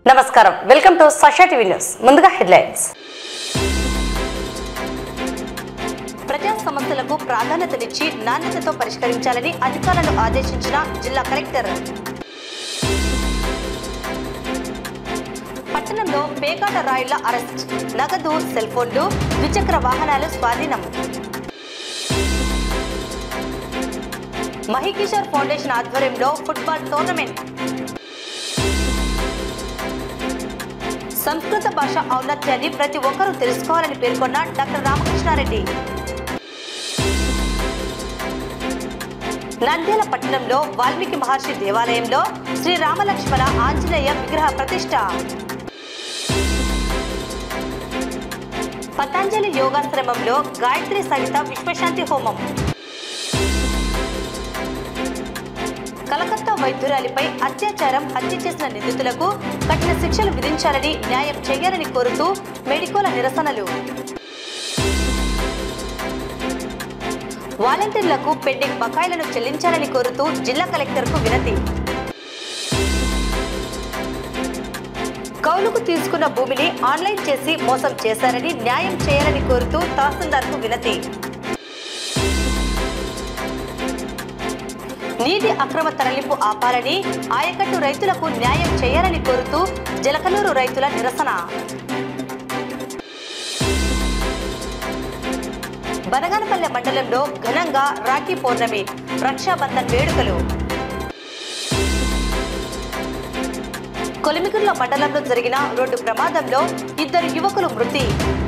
నమస్కారం welcome to Sasha TV news ముందుగా headlines ప్రజా సమస్యలకు ప్రాధాన్యతనిచ్చి నాణ్యతతో పరిష్కరించాలని అధికారులను ఆదేశించిన జిల్లా కలెక్టర్ పట్టణంలో పేకాట రాయుల అరెస్ట్ నగదు సెల్ ఫోన్లు ద్విచక్ర వాహనాలు స్వాధీనం మహికిషోర్ ఫౌండేషన్ ఆధ్వర్యంలో ఫుట్బాల్ టోర్నమెంట్ సంస్కృత భాష ఔన్నత్యాన్ని ప్రతి ఒక్కరూ తెలుసుకోవాలని పేర్కొన్న డాక్టర్ రామకృష్ణారెడ్డి నంద్యాల పట్టణంలో వాల్మీకి మహర్షి దేవాలయంలో శ్రీ రామలక్ష్మణ ఆంజనేయ విగ్రహ ప్రతిష్ట పతంజలి యోగాశ్రమంలో గాయత్రి సహిత విశ్వశాంతి హోమం కలకత్తా వైద్యురాలిపై అత్యాచారం హత్య చేసిన నిందితులకు కఠిన శిక్షలు విధించాలని న్యాయం చేయాలని కోరుతూ మెడికోల నిరసనలు వాలంటీర్లకు పెండింగ్ బకాయిలను చెల్లించాలని కోరుతూ జిల్లా కలెక్టర్కు వినతి కౌలుకు తీసుకున్న భూమిని ఆన్లైన్ చేసి మోసం చేశారని న్యాయం చేయాలని కోరుతూ తహసీల్దార్కు వినతి నీటి అక్రమ తరలింపు ఆపాలని ఆయకట్టు రైతులకు న్యాయం చేయాలని కోరుతూ జలకనూరు రైతుల నిరసన బనగానపల్లె మండలంలో ఘనంగా రాఖీ పౌర్ణమి రక్షాబంధన్ వేడుకలు కొలిమిగుర్ల మండలంలో జరిగిన రోడ్డు ప్రమాదంలో ఇద్దరు యువకులు మృతి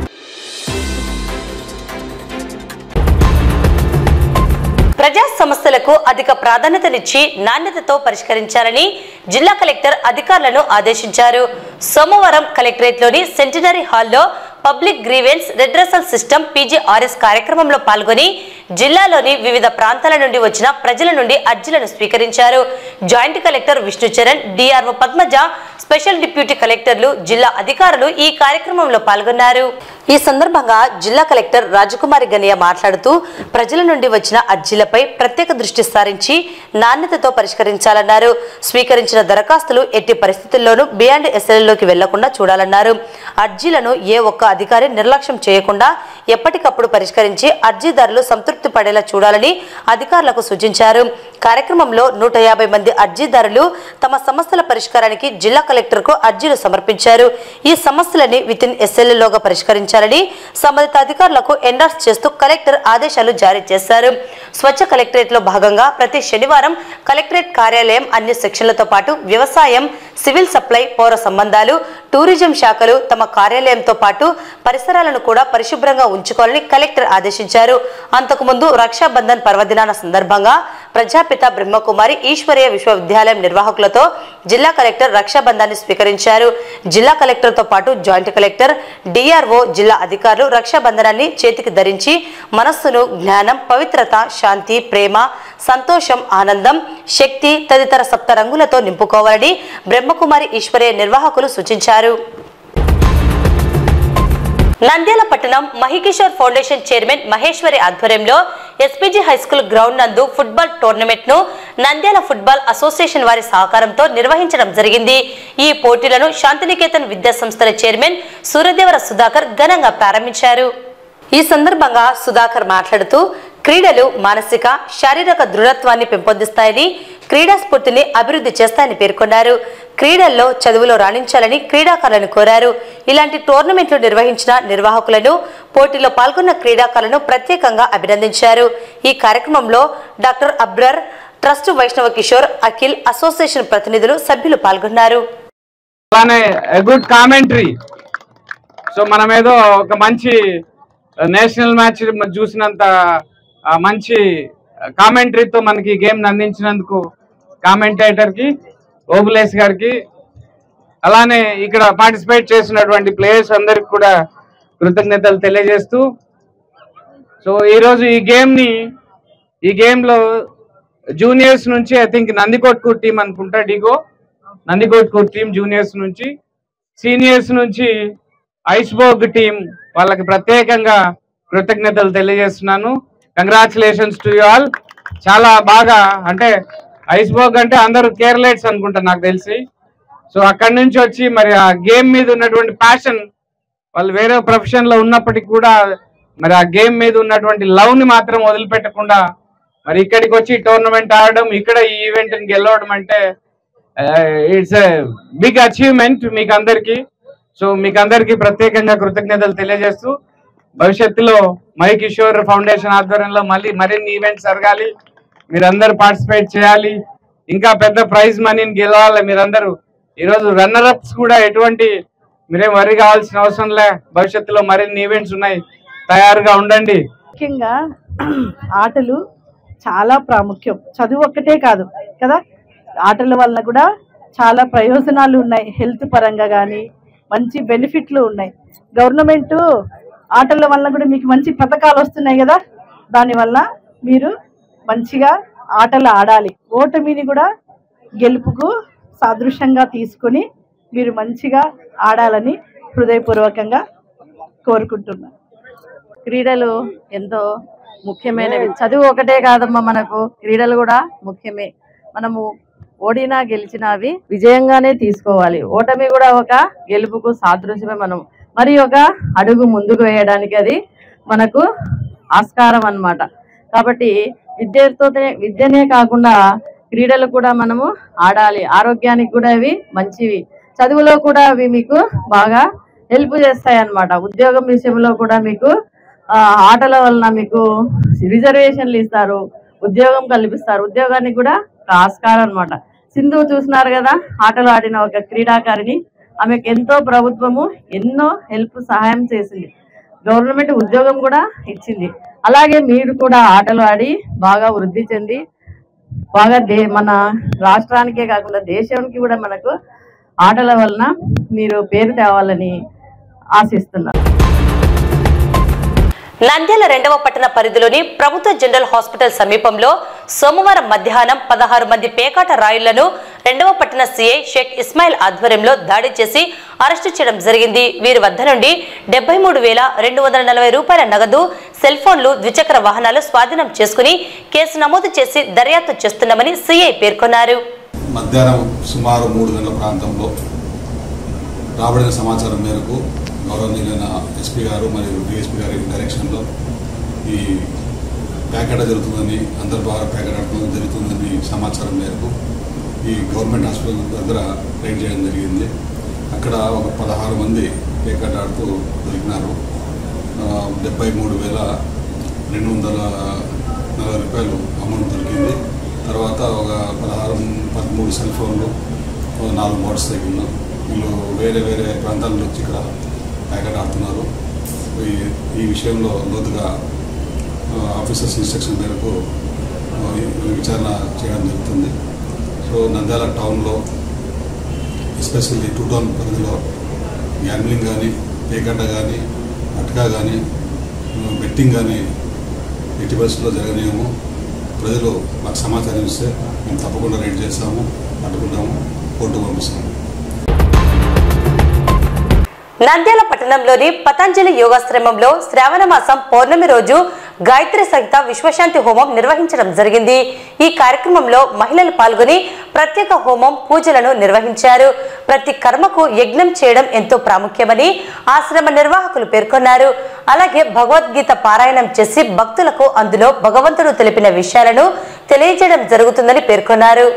ప్రజా సమస్యలకు అధిక ప్రాధాన్యతనిచ్చి నాణ్యతతో పరిష్కరించాలని జిల్లా కలెక్టర్ అధికారులను ఆదేశించారు సోమవారం కలెక్టరేట్లోని సెంటినరీ హాల్లో public grievance redressal system PGRS కార్యక్రమంలో పాల్గొని జిల్లాలోని వివిధ ప్రాంతాల నుండి వచ్చిన ప్రజల నుండి అర్జీలను స్వీకరించారు joint collector Vishnucharan DRO Padmaja special deputy కలెక్టర్లు జిల్లా అధికారులు ఈ కార్యక్రమంలో పాల్గొన్నారు ఈ సందర్భంగా జిల్లా కలెక్టర్ రాజకుమారి గనియ మాట్లాడుతూ ప్రజల నుండి వచ్చిన అర్జీలపై ప్రత్యేక దృష్టి సారించి నాణ్యతతో పరిష్కరించాలన్నారు స్వీకరించిన దరఖాస్తులు ఎట్టి పరిస్థితుల్లోనూ బియాండ్ ఎస్ఎల్లోకి వెళ్లకుండా చూడాలన్నారు అర్జీలను ఏ ఒక్క అధికారి నిర్లక్ష్యం చేయకుండా ఎప్పటికప్పుడు పరిష్కరించి అర్జీదారులు సంతృప్తి పడేలా చూడాలని అధికారులకు సూచించారు కార్యక్రమంలో నూట యాభై మంది అర్జీదారులు తమ సమస్యల పరిష్కారానికి జిల్లా కలెక్టర్కు అర్జీలు సమర్పించారు ఈ సమస్యలని వితిన్ ఎస్ఎల్ఏలోగా పరిష్కరించాలని సంబంధిత అధికారులకు ఎండార్స్ చేస్తూ కలెక్టర్ ఆదేశాలు జారీ చేశారు స్వచ్ఛ కలెక్టరేట్ లో భాగంగా ప్రతి శనివారం కలెక్టరేట్ కార్యాలయం అన్ని సెక్షన్లతో పాటు వ్యవసాయం సివిల్ సప్లై పౌర సంబంధాలు టూరిజం శాఖలు తమ కార్యాలయంతో పాటు పరిసరాలను కూడా పరిశుభ్రంగా ఉంచుకోవాలని కలెక్టర్ ఆదేశించారు అంతకుముందు రక్షాబంధన్ పర్వదినాల సందర్భంగా ప్రజాపిత బ్రహ్మకుమారి ఈశ్వరీయ విశ్వవిద్యాలయం నిర్వాహకులతో జిల్లా కలెక్టర్ రక్షాబంధాన్ని స్వీకరించారు జిల్లా కలెక్టర్తో పాటు జాయింట్ కలెక్టర్ డిఆర్ఓ జిల్లా అధికారులు రక్షాబంధనాన్ని చేతికి ధరించి మనస్సును జ్ఞానం పవిత్రత శాంతి ప్రేమ సంతోషం ఆనందం శక్తి తదితర సప్త రంగులతో నింపుకోవాలని బ్రహ్మకుమారి ఈశ్వరీయ నిర్వాహకులు సూచించారు నంద్యాల పట్టణం మహికిషోర్ ఫౌండేషన్ చైర్మన్ మహేశ్వరి ఆధ్వర్యంలో ఎస్పీజీ హైస్కూల్ గ్రౌండ్ నందు ఫుట్బాల్ టోర్నమెంట్ ను నంద్యాల ఫుట్బాల్ అసోసియేషన్ వారి సహకారంతో నిర్వహించడం జరిగింది ఈ పోటీలను శాంతినికేతన్ విద్యా సంస్థల చైర్మన్ సూర్యదేవర సుధాకర్ ఘనంగా ప్రారంభించారు ఈ సందర్భంగా సుధాకర్ మాట్లాడుతూ క్రీడలు మానసిక శారీరక దృఢత్వాన్ని పెంపొందిస్తాయని క్రీడా స్ఫూర్తిని అభివృద్ధి చేస్తాయని పేర్కొన్నారు క్రీడల్లో చదువులో రాణించాలని క్రీడాకారులను కోరారు ఇలాంటి టోర్నమెంట్లు నిర్వహించిన నిర్వాహకులను పోటీలో పాల్గొన్న క్రీడాకారులను ప్రత్యేకంగా అభినందించారు ఈ కార్యక్రమంలో డాక్టర్ అబ్రర్ ట్రస్ట్ వైష్ణవ కిషోర్ అఖిల్ అసోసియేషన్ ప్రతినిధులు సభ్యులు పాల్గొన్నారు అలానే గుడ్ కామెంటరీ సో మనం ఏదో ఒక మంచి నేషనల్ మ్యాచ్ చూసినంత ఆ, మంచి కామెంటరీతో మనకి గేమ్ అందించినందుకు కామెంటేటర్ కి ఓబులేస్ గారికి అలానే ఇక్కడ పార్టిసిపేట్ చేసినటువంటి ప్లేయర్స్ అందరికి కూడా కృతజ్ఞతలు తెలియజేస్తూ సో ఈరోజు ఈ గేమ్ ని ఈ గేమ్ లో జూనియర్స్ నుంచి ఐ థింక్ నందికోట్కూర్ టీం అనుకుంటా డిగో నందికోట్కూర్ టీం జూనియర్స్ నుంచి సీనియర్స్ నుంచి ఐస్బర్గ్ టీం వాళ్ళకి ప్రత్యేకంగా కృతజ్ఞతలు తెలియజేస్తున్నాను కంగ్రాచులేషన్స్ టు యూ ఆల్ చాలా బాగా అంటే ఐస్బర్గ్ అంటే అందరూ కేర్లెట్స్ అనుకుంటా నాకు తెలిసి సో అక్కడి నుంచి వచ్చి మరి ఆ గేమ్ మీద ఉన్నటువంటి ప్యాషన్ వాళ్ళు వేరే ప్రొఫెషన్ లో ఉన్నప్పటికీ కూడా మరి ఆ గేమ్ మీద ఉన్నటువంటి లవ్ ని మాత్రం వదిలిపెట్టకుండా మరి ఇక్కడికి వచ్చి టోర్నమెంట్ ఆడడం ఇక్కడ ఈ ఈవెంట్ గెలవడం అంటే ఇట్స్ బిగ్ అచీవ్మెంట్ మీకు అందరికి సో మీకు అందరికి ప్రత్యేకంగా కృతజ్ఞతలు తెలియజేస్తూ భవిష్యత్తులో మై కిషోర్ ఫౌండేషన్ ఆధ్వర్యంలో మళ్ళీ మరిన్ని ఈవెంట్స్ జరగాలి మీరందరూ పార్టిసిపేట్ చేయాలి ఇంకా పెద్ద ప్రైజ్ మనీని గెలవాలి మీరందరూ ఈరోజు రన్నర్ అప్స్ కూడా ఎటువంటి మీరేం వరి కావాల్సిన అవసరం లే భవిష్యత్తులో మరిన్ని ఈవెంట్స్ ఉన్నాయి తయారుగా ఉండండి ముఖ్యంగా ఆటలు చాలా ప్రాముఖ్యం చదువు ఒక్కటే కాదు కదా ఆటల వల్ల కూడా చాలా ప్రయోజనాలు ఉన్నాయి హెల్త్ పరంగా కానీ మంచి బెనిఫిట్లు ఉన్నాయి గవర్నమెంట్ ఆటల వల్ల కూడా మీకు మంచి పథకాలు వస్తున్నాయి కదా దానివల్ల మీరు మంచిగా ఆటలు ఆడాలి ఓటమిని కూడా గెలుపుకు సాదృశ్యంగా తీసుకొని మీరు మంచిగా ఆడాలని హృదయపూర్వకంగా కోరుకుంటున్నాను క్రీడలు ఎంతో ముఖ్యమైనవి చదువు ఒకటే కాదమ్మా మనకు క్రీడలు కూడా ముఖ్యమే మనము ఓడినా గెలిచినా అవి విజయంగానే తీసుకోవాలి ఓటమి కూడా ఒక గెలుపుకు సాదృశ్యమే మనం మరి ఒక అడుగు ముందుకు వేయడానికి అది మనకు ఆస్కారం అన్నమాట కాబట్టి విద్యతోనే విద్యనే కాకుండా క్రీడలు కూడా మనము ఆడాలి ఆరోగ్యానికి కూడా అవి మంచివి చదువులో కూడా అవి మీకు బాగా హెల్ప్ చేస్తాయి అన్నమాట ఉద్యోగం విషయంలో కూడా మీకు ఆ, ఆటల వలన మీకు రిజర్వేషన్లు ఇస్తారు ఉద్యోగం కల్పిస్తారు ఉద్యోగానికి కూడా ఒక ఆస్కారం అన్నమాట సింధు చూసినారు కదా ఆటలు ఆడిన ఒక క్రీడాకారిణి ఆమెకు ఎంతో ప్రభుత్వము ఎన్నో హెల్ప్ సహాయం చేసింది గవర్నమెంట్ ఉద్యోగం కూడా ఇచ్చింది అలాగే మీరు కూడా ఆటలు ఆడి బాగా వృద్ధి చెంది బాగా దే మన రాష్ట్రానికే కాకుండా దేశానికి కూడా మనకు ఆటల వలన మీరు పేరు తేవాలని ఆశిస్తున్నాను నంద్యాల రెండవ పట్టణ పరిధిలోని ప్రభుత్వ జనరల్ హాస్పిటల్ సమీపంలో సోమవారం మధ్యాహ్నం పదహారు మంది పేకాట రాయుళ్లను రెండవ పట్టణ సీఐ షేక్ ఇస్మాయిల్ ఆధ్వర్యంలో దాడి చేసి అరెస్టు చేయడం జరిగింది వీరి వద్ద నుండి డెబ్బై మూడు వేల రెండు వందల నలభై రూపాయల నగదు సెల్ ఫోన్లు ద్విచక్ర వాహనాలు స్వాధీనం చేసుకుని కేసు నమోదు చేసి దర్యాప్తు చేస్తున్నామని సీఐ పేర్కొన్నారు మధ్యాహ్నం సుమారు మూడు గంటల ప్రాంతంలో రాబడిన సమాచారం మేరకు గౌరవనీయులైన ఎస్పీ గారు మరియు డిఎస్పీ గారి డైరెక్షన్లో ఈ ప్యాకెట్ జరుగుతుందని అందరి ద్వారా ప్యాకెట్ ఆడటం జరుగుతుందని సమాచారం మేరకు ఈ గవర్నమెంట్ హాస్పిటల్ దగ్గర రైడ్ చేయడం జరిగింది అక్కడ ఒక పదహారు మంది ప్యాకెట్ ఆడుతూ దొరికినారు ఆ, డెబ్బై మూడు వేల రెండు వందల నలభై రూపాయలు అమౌంట్ దొరికింది తర్వాత ఒక పదహారు పదమూడు సెల్ ఫోన్లు ఒక నాలుగు మోటార్ సైకిళ్ళు వీళ్ళు వేరే వేరే ప్రాంతాల నుంచి ఇక్కడ ప్యాకెట్ ఆడుతున్నారు ఈ ఈ విషయంలో లోతుగా ఆ, ఆఫీసర్స్ ఇన్స్ట్రక్షన్ మేరకు ఆ, ఈ విచారణ చేయడం జరుగుతుంది సో నంద్యాల టౌన్లో ఎస్పెషల్లీ టూ టౌన్ పరిధిలో గ్యామ్లింగ్ కానీ పేకట్ట కానీ అట్కా కానీ బెట్టింగ్ కానీ ఎట్టి పరిస్థితుల్లో జరగనేమో ప్రజలు మాకు సమాచారం ఇస్తే మేము తప్పకుండా రైడ్ చేస్తాము అడ్డుకుంటాము కోర్టు పంపిస్తాము నంద్యాల పట్టణంలోని పతంజలి యోగాశ్రమంలో శ్రావణ మాసం పౌర్ణమి రోజు గాయత్రి సహిత విశ్వశాంతి హోమం నిర్వహించడం జరిగింది ఈ కార్యక్రమంలో మహిళలు పాల్గొని ప్రత్యేక హోమం పూజలను నిర్వహించారు ప్రతి కర్మకు యజ్ఞం చేయడం ఎంతో ప్రాముఖ్యమని ఆశ్రమ నిర్వాహకులు పేర్కొన్నారు అలాగే భగవద్గీత పారాయణం చేసి భక్తులకు అందులో భగవంతుడు తెలిపిన విషయాలను తెలియజేయడం జరుగుతుందని పేర్కొన్నారు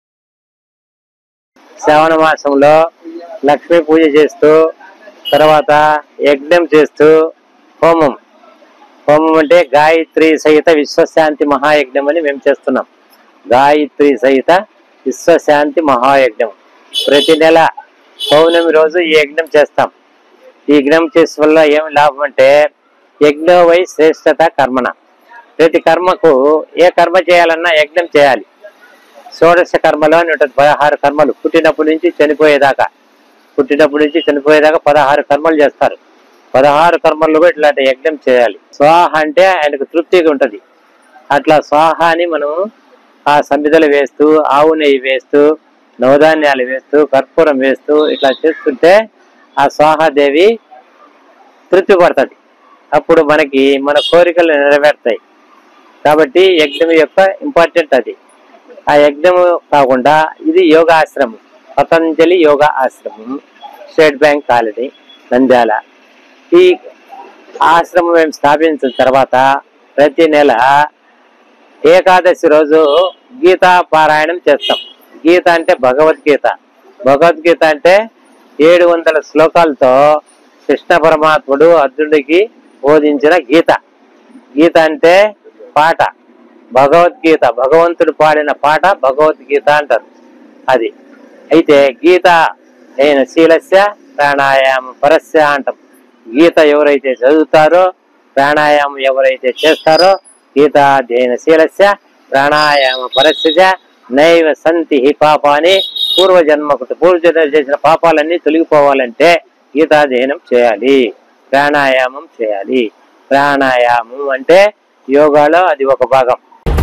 శ్రావణ మాసంలో లక్ష్మీ పూజ చేస్తూ తర్వాత యజ్ఞం చేస్తూ హోమం హోమం అంటే గాయత్రి సహిత విశ్వశాంతి మహాయజ్ఞం అని మేము చేస్తున్నాం గాయత్రి సహిత విశ్వశాంతి మహాయజ్ఞం ప్రతి నెల పౌర్ణమి రోజు ఈ యజ్ఞం చేస్తాం ఈ యజ్ఞం చేసే వల్ల ఏం లాభం అంటే యజ్ఞో వై శ్రేష్టత కర్మణ ప్రతి కర్మకు ఏ కర్మ చేయాలన్నా యజ్ఞం చేయాలి షోడశ కర్మలు అని ఉంటుంది పదహారు కర్మలు పుట్టినప్పటి నుంచి చనిపోయేదాకా పుట్టినప్పటి నుంచి చనిపోయేదాకా పదహారు కర్మలు చేస్తారు పదహారు కర్మల్లో కూడా ఇట్లాంటి యజ్ఞం చేయాలి స్వాహ అంటే ఆయనకు తృప్తిగా ఉంటది అట్లా స్వాహ అని మనం ఆ సమిధలు వేస్తూ ఆవు నెయ్యి వేస్తూ నవధాన్యాలు వేస్తూ కర్పూరం వేస్తూ ఇట్లా చేస్తుంటే ఆ స్వాహాదేవి తృప్తి పడుతుంది అప్పుడు మనకి మన కోరికలు నెరవేరుతాయి కాబట్టి యజ్ఞం యొక్క ఇంపార్టెంట్ అది ఆ యజ్ఞము కాకుండా ఇది యోగాశ్రమం పతంజలి యోగా ఆశ్రమం స్టేట్ బ్యాంక్ కాలనీ నంద్యాల ఈ ఆశ్రమం మేము స్థాపించిన తర్వాత ప్రతి నెల ఏకాదశి రోజు గీతా పారాయణం చేస్తాం గీత అంటే భగవద్గీత భగవద్గీత అంటే ఏడు వందల శ్లోకాలతో కృష్ణ పరమాత్ముడు అర్జునుడికి బోధించిన గీత గీత అంటే పాట భగవద్గీత భగవంతుడు పాడిన పాట భగవద్గీత అంటారు అది అయితే గీత అయిన శీలస్య ప్రాణాయామం పరస్య అంటాం గీత ఎవరైతే చదువుతారో ప్రాణాయామం ఎవరైతే చేస్తారో గీత అధ్యయన శీలస్య ప్రాణాయామ పరస్య నైవ సంతి హి పాపాని పూర్వజన్మకు పూర్వజన్మ చేసిన పాపాలన్నీ తొలగిపోవాలంటే గీతాధ్యయనం చేయాలి ప్రాణాయామం చేయాలి ప్రాణాయామం అంటే యోగాలో అది ఒక భాగం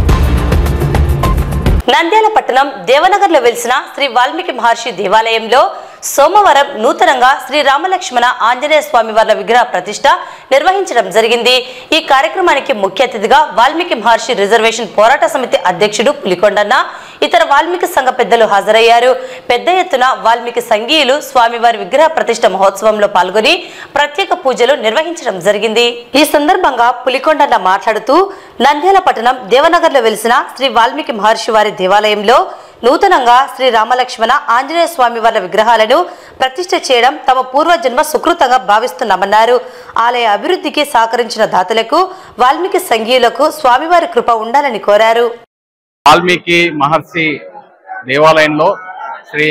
నంద్యాల పట్టణం దేవనగర్లో వెలిసిన శ్రీ వాల్మీకి మహర్షి దేవాలయంలో సోమవారం నూతనంగా శ్రీ రామలక్ష్మణ ఆంజనేయ స్వామి వార్ల విగ్రహ ప్రతిష్ట నిర్వహించడం జరిగింది ఈ కార్యక్రమానికి ముఖ్య అతిథిగా వాల్మీకి మహర్షి రిజర్వేషన్ పోరాట సమితి అధ్యక్షుడు పులికొండన్న ఇతర వాల్మీకి సంఘ పెద్దలు హాజరయ్యారు పెద్ద ఎత్తున వాల్మీకి సంఘీయులు స్వామివారి విగ్రహ ప్రతిష్ట మహోత్సవంలో పాల్గొని ప్రత్యేక పూజలు నిర్వహించడం జరిగింది ఈ సందర్భంగా పులికొండన్న మాట్లాడుతూ నంద్యాల పట్టణం దేవనగర్లో వెలిసిన శ్రీ వాల్మీకి మహర్షి వారి దేవాలయంలో నూతనంగా శ్రీ రామలక్ష్మణ ఆంజనేయ స్వామి వారి విగ్రహాలను ప్రతిష్ఠ చేయడం తమ పూర్వజన్మ సుకృతంగా భావిస్తున్నామన్నారు ఆలయ అభివృద్ధికి సహకరించిన దాతలకు వాల్మీకి సంఘీయులకు స్వామివారి కృప ఉండాలని కోరారు వాల్మీకి మహర్షి దేవాలయంలో శ్రీ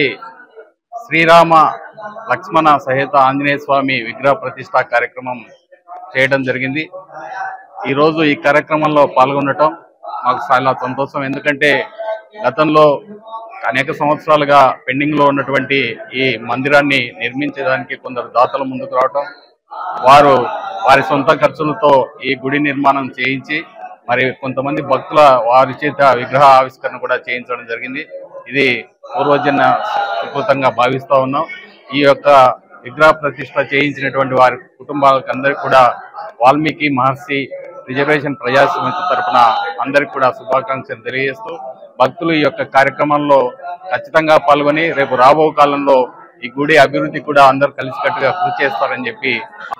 శ్రీరామ లక్ష్మణ సహిత ఆంజనేయ స్వామి విగ్రహ ప్రతిష్ట కార్యక్రమం చేయడం జరిగింది ఈరోజు ఈ కార్యక్రమంలో పాల్గొనటం మాకు చాలా సంతోషం ఎందుకంటే గతంలో అనేక సంవత్సరాలుగా పెండింగ్ లో ఉన్నటువంటి ఈ మందిరాన్ని నిర్మించడానికి కొందరు దాతలు ముందుకు రావటం వారు వారి సొంత ఖర్చులతో ఈ గుడి నిర్మాణం చేయించి మరి కొంతమంది భక్తుల వారి చేత విగ్రహ ఆవిష్కరణ కూడా చేయించడం జరిగింది ఇది పూర్వజన్మ సుకృతంగా భావిస్తా ఉన్నాం ఈ యొక్క విగ్రహ ప్రతిష్ట చేయించినటువంటి వారి కుటుంబాలకు అందరికీ కూడా వాల్మీకి మహర్షి రిజర్వేషన్ ప్రజా సమితి తరపున అందరికి కూడా శుభాకాంక్షలు తెలియజేస్తూ భక్తులు ఈ యొక్క కార్యక్రమంలో ఖచ్చితంగా పాల్గొని రేపు రాబో కాలంలో ఈ గుడి అభివృద్ధి కూడా అందరూ కలిసికట్టుగా కృషి చేస్తారని చెప్పి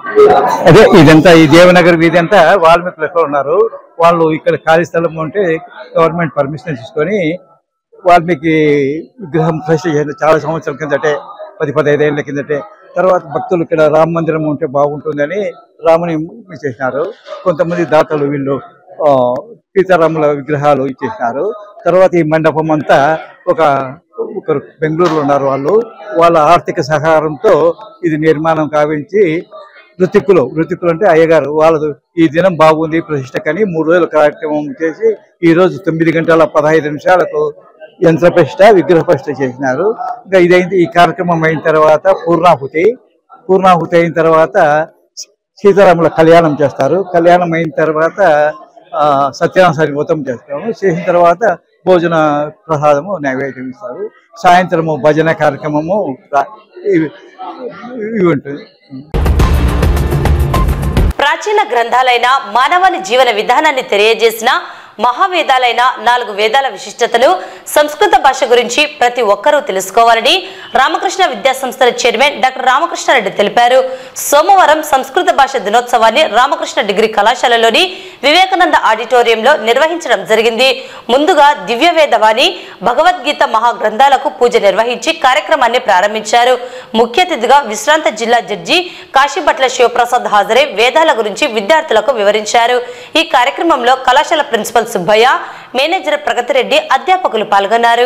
అదే ఇదంతా ఈ దేవనగర్ వీధి అంతా వాల్మీకులు ఎక్కువ ఉన్నారు వాళ్ళు ఇక్కడ ఖాళీ స్థలం ఉంటే గవర్నమెంట్ పర్మిషన్ తీసుకొని వాల్మీకి విగ్రహం ప్రతిష్ఠ చేసిన చాలా సంవత్సరాల కిందటే పది పదహైదు ఏళ్ళ కిందటే తర్వాత భక్తులు ఇక్కడ రామ మందిరం ఉంటే బాగుంటుందని రాముని చేసినారు కొంతమంది దాతలు వీళ్ళు ఆ, సీతారాముల విగ్రహాలు ఇచ్చేసినారు తర్వాత ఈ మండపం అంతా ఒక ఒకరు బెంగళూరులో ఉన్నారు వాళ్ళు వాళ్ళ ఆర్థిక సహకారంతో ఇది నిర్మాణం కావించి ఋతికులు ఋతికులు అంటే అయ్యగారు వాళ్ళది ఈ దినం బాగుంది ప్రతిష్టకని మూడు రోజుల కార్యక్రమం చేసి ఈ రోజు తొమ్మిది గంటల పదహైదు నిమిషాలకు యంత్ర ప్రతిష్ట విగ్రహ ప్రతిష్ట చేసినారు ఇంకా ఇదైంది ఈ కార్యక్రమం అయిన తర్వాత పూర్ణాహుతి పూర్ణాహుతి అయిన తర్వాత సీతారాముల కళ్యాణం చేస్తారు కళ్యాణం అయిన తర్వాత ఆ, సత్యనారాయణ వ్రతం చేస్తాము చేసిన తర్వాత భోజన ప్రసాదము నైవేద్యం ఇస్తారు సాయంత్రము భజన కార్యక్రమము రా- ఇవి ఇవి ఉంటుంది ప్రాచీన గ్రంథాలైన మానవాళి జీవన విధానాన్ని తెలియజేసిన మహావేదాలైన నాలుగు వేదాల విశిష్టతను సంస్కృత భాష గురించి ప్రతి ఒక్కరూ తెలుసుకోవాలని రామకృష్ణ విద్యా సంస్థల చైర్మన్ డాక్టర్ రామకృష్ణారెడ్డి తెలిపారు సోమవారం సంస్కృత భాష దినోత్సవాన్ని రామకృష్ణ డిగ్రీ కళాశాలలోని వివేకానంద ఆడిటోరియంలో నిర్వహించడం జరిగింది ముందుగా దివ్య వేదవాణి భగవద్గీత మహాగ్రంథాలకు పూజ నిర్వహించి కార్యక్రమాన్ని ప్రారంభించారు ముఖ్య అతిథిగా విశ్రాంత జిల్లా జడ్జి కాశీభట్ల శివప్రసాద్ హాజరై వేదాల గురించి విద్యార్థులకు వివరించారు ఈ కార్యక్రమంలో కళాశాల ప్రిన్సిపల్ సుబ్బయ్య మేనేజర్ ప్రగతిరెడ్డి అధ్యాపకులు పాల్గొన్నారు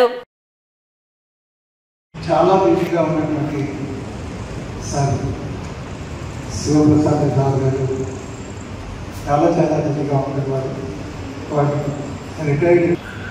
చాలా మంచిగా ఉన్నటువంటి సార్ శివప్రసాద్ రావు గారు చాలా చాలా మంచిగా ఉండేవారు వారు రిటైర్డ్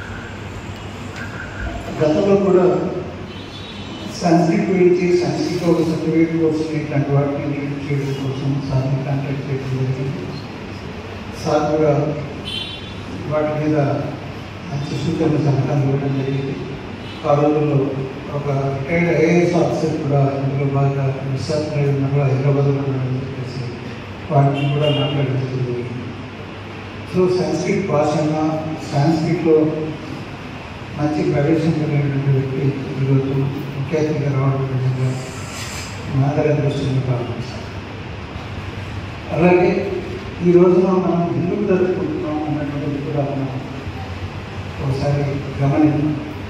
గతంలో కూడా సంస్కృత్ గురించి సంస్కృత ఒక సర్టిఫికేట్ కోసం ఇట్లాంటి వాటిని లీడ్ చేయడం కోసం సార్ని కాంటాక్ట్ చేయడం జరిగింది సార్ కూడా వాటి మీద మంచి సూచనలు సలహాలు ఇవ్వడం జరిగింది ఆ రోజుల్లో ఒక రిటైర్డ్ ఐఏఎస్ ఆఫీసర్ కూడా ఇందులో బాగా రీసెర్చ్ ఉన్నప్పుడు హైదరాబాద్లో ఉండడం చెప్పేసి వాటిని కూడా మాట్లాడడం జరిగింది సో సంస్కృత్ భాషన సంస్కృత్లో మంచి ప్రవేశం కలిగినటువంటి వ్యక్తి ఈరోజు ముఖ్య అతిథిగా రావడం నిజంగా నాగర దృష్టిని ప్రారంభిస్తాం అలాగే ఈ రోజున మనం ఎందుకు జరుపుకుంటున్నాం అన్నటువంటిది కూడా మనం ఒకసారి గమనిద్దాం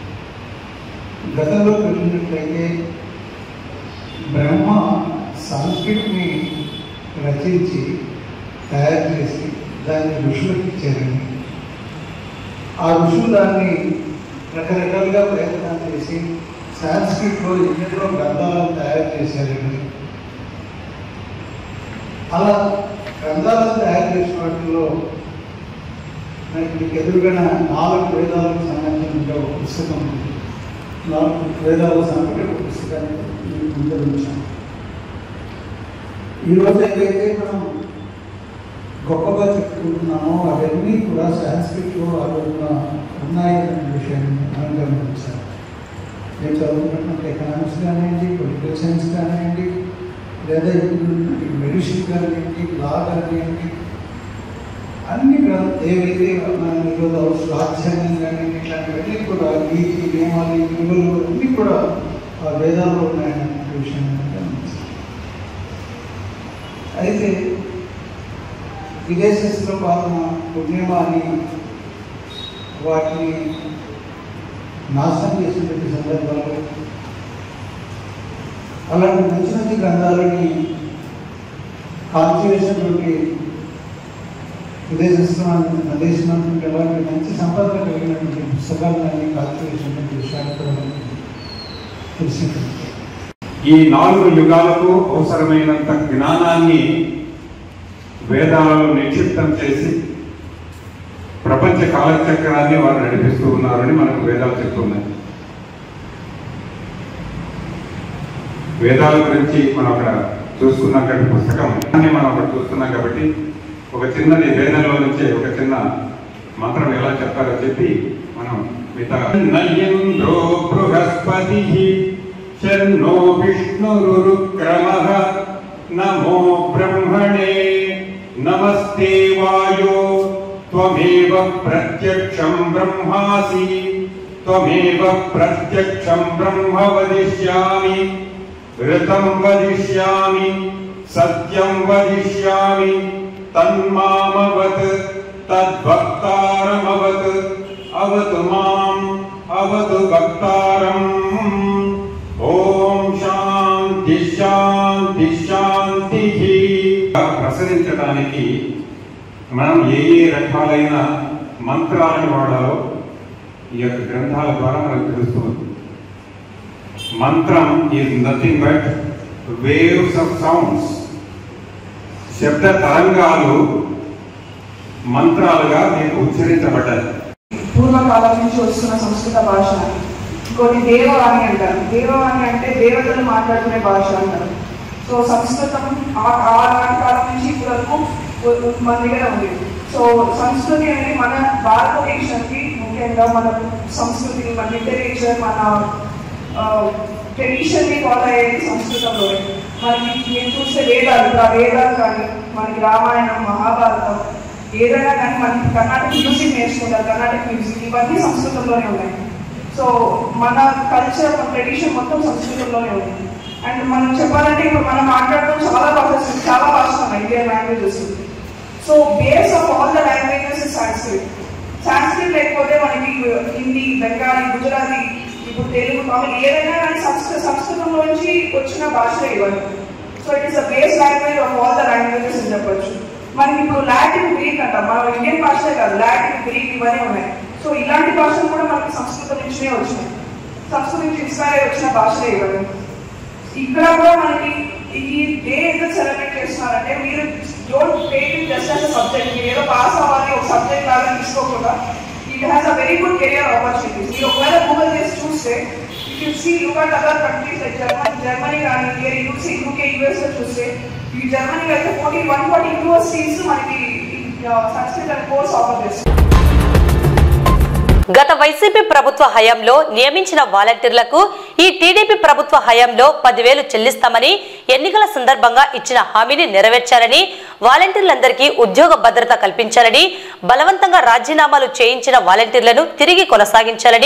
గతంలో వెళ్ళినట్లయితే బ్రహ్మ సంస్కృతిని రచించి తయారు చేసి దాన్ని ఋషులకు ఇచ్చారని ఆ ఋషులు దాన్ని రకరకాలుగా ప్రయత్నాలు చేసి సాంస్క్రిట్లో ఎన్నెన్నో గ్రంథాలను తయారు చేశారని అలా గ్రంథాలను తయారు చేసిన వాటిలో మనకి మీకు ఎదురుగా నాలుగు వేదాలకు సంబంధించిన ఒక పుస్తకం ఉంది నాలుగు వేదాలకు సంబంధించిన ఒక పుస్తకాన్ని మీకు ముందు ఉంచాను ఈరోజు ఏదైతే మనం గొప్పగా చెప్పుకుంటున్నామో అవన్నీ కూడా సాంస్క్రిట్లో అడుగుతున్న ఉన్నాయనే విషయాన్ని మనం గమనించాలి నేను చదువుకున్నటువంటి ఎకనామిక్స్ కానివ్వండి పొలిటికల్ సైన్స్ కానివ్వండి లేదా ఇప్పుడు మెడిసిన్ కానివ్వండి లా కానివ్వండి అన్ని గ్రంథ ఏవైతే మనం ఈరోజు రాజ్యాంగం కానివ్వండి ఇట్లాంటివన్నీ కూడా నీతి నియమాలు విలువలు అన్నీ కూడా ఆ వేదాల్లో ఉన్నాయనే విషయాన్ని మనం గమనించాలి అయితే విదేశస్తుల పాలన పుణ్యమా అని వాటిని నాశనం చేసినటువంటి సందర్భాలు అలాంటి మంచి మంచి గ్రంథాలని కాల్చివేసినటువంటి విదేశస్తులు దేశం అనుకుంటే అలాంటి మంచి సంపదన కలిగినటువంటి పుస్తకాలని కాల్చివేసినటువంటి విషయాలు కూడా మనకి తెలిసినటువంటి ఈ నాలుగు యుగాలకు అవసరమైనంత జ్ఞానాన్ని వేదాలలో నిక్షిప్తం చేసి ప్రపంచ కాలచక్రాన్ని వారు నడిపిస్తూ ఉన్నారని మనకు వేదాలు చెప్తున్నాయి వేదాల గురించి మనం అక్కడ చూసుకున్నాం కాబట్టి పుస్తకం దాన్ని మనం అక్కడ చూస్తున్నాం కాబట్టి ఒక చిన్నది వేదంలో నుంచే ఒక చిన్న మంత్రం ఎలా చెప్పారో చెప్పి మనం మిగతా నయ్యంద్రో బృహస్పతి శన్నో విష్ణురుక్రమ నమో బ్రహ్మణే నమస్తే వాయో త్వమేవ ప్రత్యక్షం బ్రహ్మాసి త్వమేవ ప్రత్యక్షం బ్రహ్మ వదిష్యామి ఋతం వదిష్యామి సత్యం వదిష్యామి తన్మామవత్ తద్భక్తారమవత్ అవతు మాం అవతు భక్తారం ఓం శాంతి శాంతి శాంతి ప్రసరించడానికి మనం ఏ ఏ రకాలైన మంత్రాలను వాడాలో ఈ యొక్క గ్రంథాల ద్వారా మనకు తెలుస్తుంది మంత్రం is nothing but waves of sounds శబ్ద తరంగాలు మంత్రాలుగా మీకు ఉచ్చరించబడ్డాయి పూర్వకాలం నుంచి వస్తున్న సంస్కృత భాష ఇంకోటి దేవవాణి అంటారు దేవవాణి అంటే దేవతలు మాట్లాడుకునే భాష అంటారు సో సంస్కృతం ఆ- ఆ నాటి కాలం నుంచి ఇప్పటి వరకు ఉ- మన దగ్గర ఉంది సో సంస్కృతి అనేది మన భారతదేశానికి ముఖ్యంగా మన సంస్కృతి మన లిటరేచర్ మన ట్రెడిషన్ ని ఫాలో అయ్యేది సంస్కృతంలోనే మనకి మీరు చూస్తే వేదాలు ఇప్పుడు ఆ వేదాలు కానీ మనకి రామాయణం మహాభారతం ఏదైనా కానీ మనకి కర్ణాటక మ్యూజిక్ నేర్చుకుంటారు కర్ణాటక మ్యూజిక్ ఇవన్నీ సంస్కృతంలోనే ఉన్నాయి సో మన కల్చర్ మన ట్రెడిషన్ మొత్తం సంస్కృతంలోనే ఉంది అండ్ మనం చెప్పాలంటే ఇప్పుడు మనం మాట్లాడడం చాలా భాషలు చాలా భాషలు ఉన్నాయి Indian languages so base of all the languages is Sanskrit Sanskrit లేకపోతే మనకి హిందీ బెంగాలీ గుజరాతీ ఇప్పుడు తెలుగు తమిళ్ ఏదైనా కానీ సంస్కృత సంస్కృతంలోంచి వచ్చిన భాషలే ఇవన్నీ so it is the base language of all the languages అని చెప్పొచ్చు మనకి ఇప్పుడు లాటిన్ గ్రీక్ అంటాం మన ఇండియన్ భాషలే కాదు లాటిన్ గ్రీక్ ఇవన్నీ ఉన్నాయి సో ఇలాంటి భాషలు కూడా మనకి సంస్కృతం నుంచినే వచ్చినాయి సంస్కృతం నుంచి ఇన్స్పైర్ అయి వచ్చిన భాషలే ఇవన్నీ ఇక్కడ కూడా మనకి ఈ డే ఎందుకు సెలబ్రేట్ చేస్తున్నారంటే మీరు don't take it just as subject మీరు ఏదో పాస్ అవ్వాలి ఒక సబ్జెక్ట్ లాగా తీసుకోకుండా it has a very good career opportunities మీరు ఒకవేళ గూగుల్ చేసి చూస్తే if you see look at other countries like Germany Germany కానీ మీరు యూసీ యూకే యూఎస్ లో చూస్తే ఈ జర్మనీలో అయితే ఫోర్టీ వన్ ఫార్టీ యూనివర్సిటీస్ మనకి సంస్కృత కోర్స్ ఆఫర్ చేస్తారు గత వైసీపీ ప్రభుత్వ హయాంలో నియమించిన వాలంటీర్లకు ఈ టీడీపీ ప్రభుత్వ హయాంలో పదివేలు చెల్లిస్తామని ఎన్నికల సందర్భంగా ఇచ్చిన హామీని నెరవేర్చారని వాలంటీర్లందరికీ ఉద్యోగ భద్రత కల్పించాలని బలవంతంగా రాజీనామాలు చేయించిన వాలంటీర్లను తిరిగి కొనసాగించాలని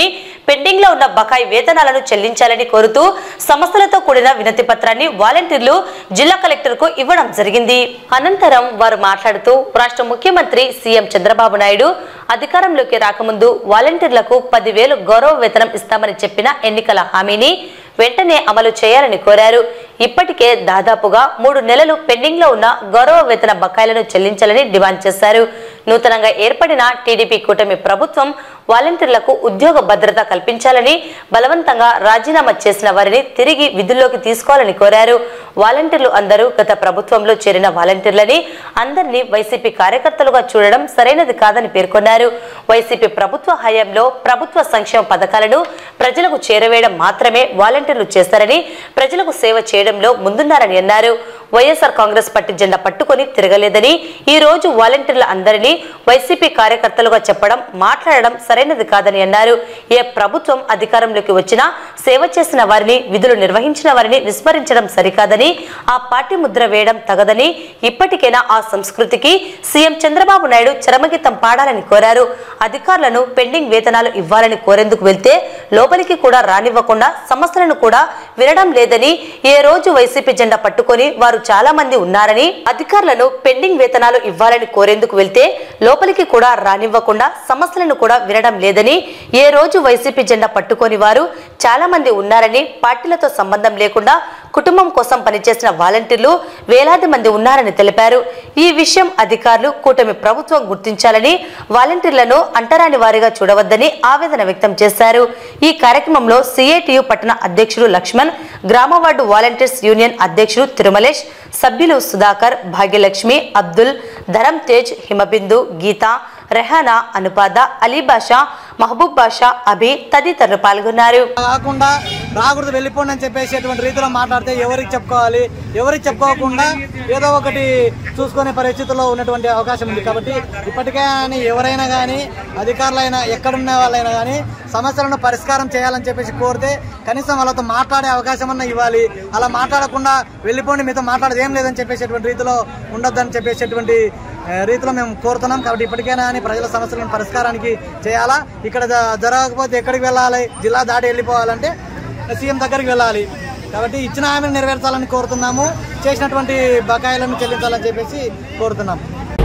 పెండింగ్ లో ఉన్న బకాయి వేతనాలను చెల్లించాలని కోరుతూ సంస్థలతో కూడిన వినతి పత్రాన్ని వాలంటీర్లు జిల్లా కలెక్టర్ కు ఇవ్వడం జరిగింది అనంతరం వారు మాట్లాడుతూ రాష్ట్ర ముఖ్యమంత్రి సీఎం చంద్రబాబు నాయుడు అధికారంలోకి రాకముందు వాలంటీర్లకు పదివేలు గౌరవ వేతనం ఇస్తామని చెప్పిన ఎన్నికల హామీని వెంటనే అమలు చేయాలని కోరారు ఇప్పటికే దాదాపుగా మూడు నెలలు పెండింగ్ లో ఉన్న గౌరవ వేతన బకాయిలను చెల్లించాలని డిమాండ్ చేశారు నూతనంగా ఏర్పడిన టీడీపీ కూటమి ప్రభుత్వం వాలంటీర్లకు ఉద్యోగ భద్రత కల్పించాలని బలవంతంగా రాజీనామా చేసిన వారిని తిరిగి విధుల్లోకి తీసుకోవాలని కోరారు వాలంటీర్లు అందరూ గత ప్రభుత్వంలో చేరిన వాలంటీర్లని అందరినీ వైసీపీ కార్యకర్తలుగా చూడడం సరైనది కాదని పేర్కొన్నారు వైసీపీ ప్రభుత్వ హయాంలో ప్రభుత్వ సంక్షేమ పథకాలను ప్రజలకు చేరవేయడం మాత్రమే వాలంటీర్లు చేస్తారని ప్రజలకు సేవ చేయడంలో ముందున్నారని అన్నారు వైఎస్ఆర్ కాంగ్రెస్ పార్టీ జెండా పట్టుకొని తిరగలేదని ఈ రోజు వాలంటీర్ల అందరినీ వైసీపీ కార్యకర్తలుగా చెప్పడం మాట్లాడడం సరైనది కాదని అన్నారు ఏ ప్రభుత్వం అధికారంలోకి వచ్చినా సేవ చేసిన వారిని విధులు నిర్వహించిన వారిని విస్మరించడం సరికాదని ఆ పార్టీ ముద్ర వేయడం తగదని ఇప్పటికైనా ఆ సంస్కృతికి సీఎం చంద్రబాబు నాయుడు చరమగీతం పాడాలని కోరారు అధికారులను పెండింగ్ వేతనాలు ఇవ్వాలని కోరేందుకు వెళ్తే లోపలికి కూడా రానివ్వకుండా సమస్యలను కూడా వినడం లేదని ఏ రోజు వైసీపీ జెండా పట్టుకొని వారు చాలా మంది ఉన్నారని అధికారులను పెండింగ్ వేతనాలు ఇవ్వాలని కోరేందుకు వెళ్తే లోపలికి కూడా రానివ్వకుండా సమస్యలను కూడా వినడం లేదని ఏ రోజు వైసీపీ జెండా పట్టుకొని వారు చాలా మంది ఉన్నారని పార్టీలతో సంబంధం లేకుండా కుటుంబం కోసం పనిచేసిన వాలంటీర్లు వేలాది మంది ఉన్నారని తెలిపారు ఈ విషయం అధికారులు కూటమి ప్రభుత్వం గుర్తించాలని వాలంటీర్లను అంటరాని వారిగా చూడవద్దని ఆవేదన వ్యక్తం చేశారు ఈ కార్యక్రమంలో సిఐటియు పట్టణ అధ్యక్షుడు లక్ష్మణ్ గ్రామ వార్డు వాలంటీర్స్ యూనియన్ అధ్యక్షుడు తిరుమలేష్ సభ్యులు సుధాకర్ భాగ్యలక్ష్మి అబ్దుల్ ధరం తేజ్ హిమబిందు గీత రెహానా అనుపాద అలీ బాషా మహబూబ్ బాషా అభి తదితరులు పాల్గొన్నారు కాకుండా రాకూడదు వెళ్ళిపోండి అని చెప్పేసేటువంటి రీతిలో మాట్లాడితే ఎవరికి చెప్పుకోవాలి ఎవరికి చెప్పుకోకుండా ఏదో ఒకటి చూసుకునే పరిస్థితుల్లో ఉన్నటువంటి అవకాశం ఉంది కాబట్టి ఇప్పటికే కానీ ఎవరైనా కానీ అధికారులైనా ఎక్కడున్న వాళ్ళైనా కానీ సమస్యలను పరిష్కారం చేయాలని చెప్పేసి కోరితే కనీసం వాళ్ళతో మాట్లాడే అవకాశం అన్న ఇవ్వాలి అలా మాట్లాడకుండా వెళ్ళిపోండి మీతో మాట్లాడేది ఏం లేదని చెప్పేసేటువంటి రీతిలో ఉండొద్దని చెప్పేసేటువంటి ఆ, రీతిలో మేము కోరుతున్నాం కాబట్టి ఇప్పటికైనా కానీ ప్రజల సమస్యలను పరిష్కారానికి చేయాలా ఇక్కడ జ- జరగకపోతే ఎక్కడికి వెళ్ళాలి జిల్లా దాటి వెళ్ళిపోవాలంటే సీఎం దగ్గరికి వెళ్ళాలి కాబట్టి ఇచ్చిన హామీని నెరవేర్చాలని కోరుతున్నాము చేసినటువంటి బకాయిలను చెల్లించాలని చెప్పేసి కోరుతున్నాం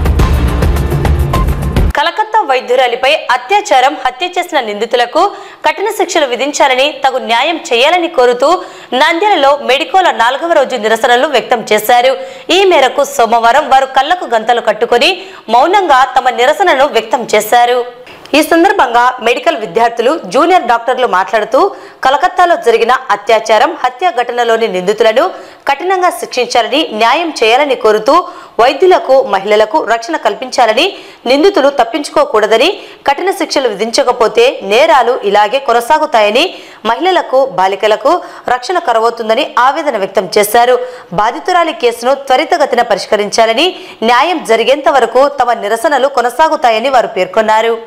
కలకత్తా వైద్యురాలిపై అత్యాచారం హత్య చేసిన నిందితులకు కఠిన శిక్షలు విధించాలని తగు న్యాయం చేయాలని కోరుతూ నంద్యాలలో మెడికోల నాలుగవ రోజు నిరసనలు వ్యక్తం చేశారు ఈ మేరకు సోమవారం వారు కళ్లకు గంతలు కట్టుకొని మౌనంగా తమ నిరసనను వ్యక్తం చేశారు ఈ సందర్భంగా మెడికల్ విద్యార్థులు జూనియర్ డాక్టర్లు మాట్లాడుతూ కలకత్తాలో జరిగిన అత్యాచారం హత్య ఘటనలోని నిందితులను కఠినంగా శిక్షించాలని న్యాయం చేయాలని కోరుతూ వైద్యులకు మహిళలకు రక్షణ కల్పించాలని నిందితులు తప్పించుకోకూడదని కఠిన శిక్షలు విధించకపోతే నేరాలు ఇలాగే కొనసాగుతాయని మహిళలకు బాలికలకు రక్షణ కరవవుతుందని ఆవేదన వ్యక్తం చేశారు బాధితురాలి కేసును త్వరితగతిన పరిష్కరించాలని న్యాయం జరిగేంత వరకు తమ నిరసనలు కొనసాగుతాయని వారు పేర్కొన్నారు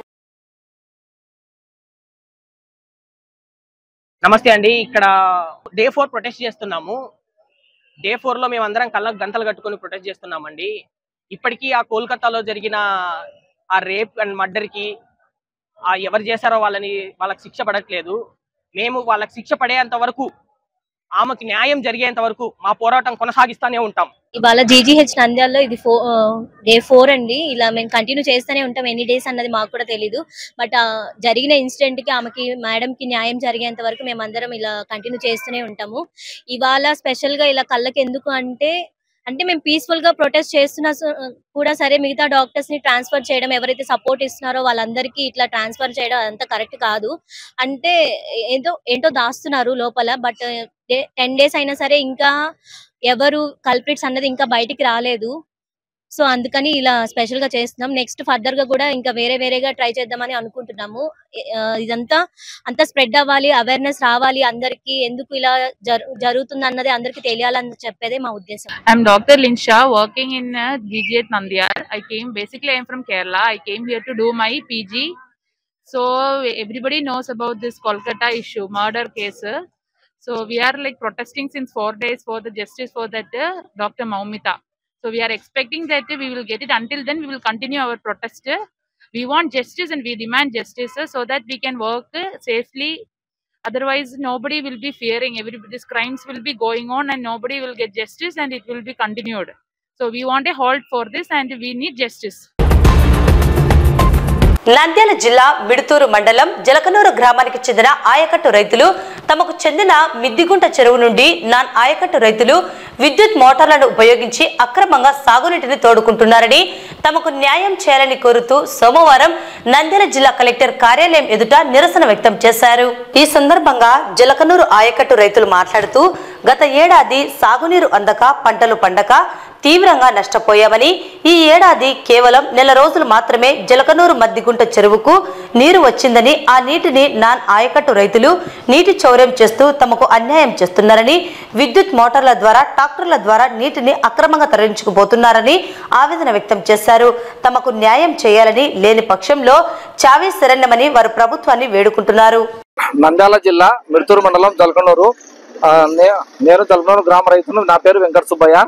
నమస్తే అండి ఇక్కడ డే ఫోర్ ప్రొటెస్ట్ చేస్తున్నాము డే ఫోర్ లో మేము అందరం కళ్ళకు గంటలు కట్టుకొని ప్రొటెస్ట్ చేస్తున్నామండి ఇప్పటికీ ఆ కోల్కతాలో జరిగిన ఆ రేప్ అండ్ మర్డర్ కి ఆ ఎవరు చేశారో వాళ్ళని వాళ్ళకి శిక్ష పడట్లేదు మేము వాళ్ళకి శిక్ష పడేంత వరకు ఆమెకి న్యాయం జరిగేంత వరకు మా పోరాటం కొనసాగిస్తానే ఉంటాం ఇవాళ జీజీహెచ్ నంద్యాలలో ఇది ఫో డే ఫోర్ అండి ఇలా మేము కంటిన్యూ చేస్తూనే ఉంటాం ఎన్ని డేస్ అన్నది మాకు కూడా తెలీదు బట్ జరిగిన ఇన్సిడెంట్ కి ఆమెకి మేడం కి న్యాయం జరిగేంత వరకు మేము అందరం ఇలా కంటిన్యూ చేస్తూనే ఉంటాము ఇవాళ స్పెషల్ గా ఇలా కళ్ళకి ఎందుకు అంటే అంటే మేము పీస్ఫుల్ గా ప్రొటెస్ట్ చేస్తున్నా స- కూడా సరే మిగతా డాక్టర్స్ ని ట్రాన్స్ఫర్ చేయడం ఎవరైతే సపోర్ట్ ఇస్తున్నారో వాళ్ళందరికీ ఇట్లా ట్రాన్స్ఫర్ చేయడం అంత కరెక్ట్ కాదు అంటే ఏంటో ఏంటో దాస్తున్నారు లోపల బట్ టెన్ డేస్ అయినా సరే ఇంకా ఎవరు కల్ప్రిట్స్ అన్నది ఇంకా బయటికి రాలేదు సో అందుకని ఇలా స్పెషల్ గా చేస్తున్నాం నెక్స్ట్ ఫర్దర్ గా కూడా ఇంకా వేరే వేరేగా ట్రై చేద్దామని అనుకుంటున్నాము ఆ, ఇదంతా అంతా స్ప్రెడ్ అవ్వాలి అవేర్నెస్ రావాలి అందరికి ఎందుకు ఇలా జరు- జరుగుతుంది అన్నది అందరికి తెలియాలని చెప్పేదే మా ఉద్దేశం I'm Dr. Linsha, working in uh, GGH Nandyar. I came basically I'm from Kerala. I came here to do my PG. So everybody knows about this Kolkata issue, murder case. So we are like protesting since four days for the justice for that uh, Dr. Maumita. So we are expecting that we will get it. Until then, we will continue our protest. we want justice and we demand justice uh, so that we can work uh, safely otherwise nobody will be fearing everybody these crimes will be going on and nobody will get justice and it will be continued so we want a halt for this and we need justice Nandyal జిల్లా మిడుతూరు మండలం జలకనూరు గ్రామానికి చెందిన ఆయకట్టు రైతులు తమకు చెందిన మిద్దిగుంట చెరువు నుండి నాన్ ఆయకట్టు రైతులు విద్యుత్ మోటార్లను ఉపయోగించి అక్రమంగా సాగునీటిని తోడుకుంటున్నారని తమకు న్యాయం చేయాలని కోరుతూ సోమవారం నంద్యాల జిల్లా కలెక్టర్ కార్యాలయం ఎదుట నిరసన వ్యక్తం చేశారు ఈ సందర్భంగా జలకనూరు ఆయకట్టు రైతులు మాట్లాడుతూ గత ఏడాది సాగునీరు అందక పంటలు పండక తీవ్రంగా నష్టపోయామని ఈ ఏడాది కేవలం నెల రోజులు మాత్రమే జలకనూరు మద్దిగుంట చెరువుకు నీరు వచ్చిందని ఆ నీటిని నాన్ ఆయకట్టు రైతులు నీటి చౌర్యం చేస్తూ తమకు అన్యాయం చేస్తున్నారని విద్యుత్ మోటార్ల ద్వారా ట్రాక్టర్ల ద్వారా నీటిని అక్రమంగా తరలించుకుపోతున్నారని ఆవేదన వ్యక్తం చేశారు తమకు న్యాయం చేయాలని లేని పక్షంలో చావీ శరణ్యమని వారు ప్రభుత్వాన్ని వేడుకుంటున్నారు నంద్యాల జిల్లా మిరుతూరు మండలం జలకనూరు ఆ, నే- నేను జలకనూరు గ్రామ రైతును నా పేరు వెంకట సుబ్బయ్య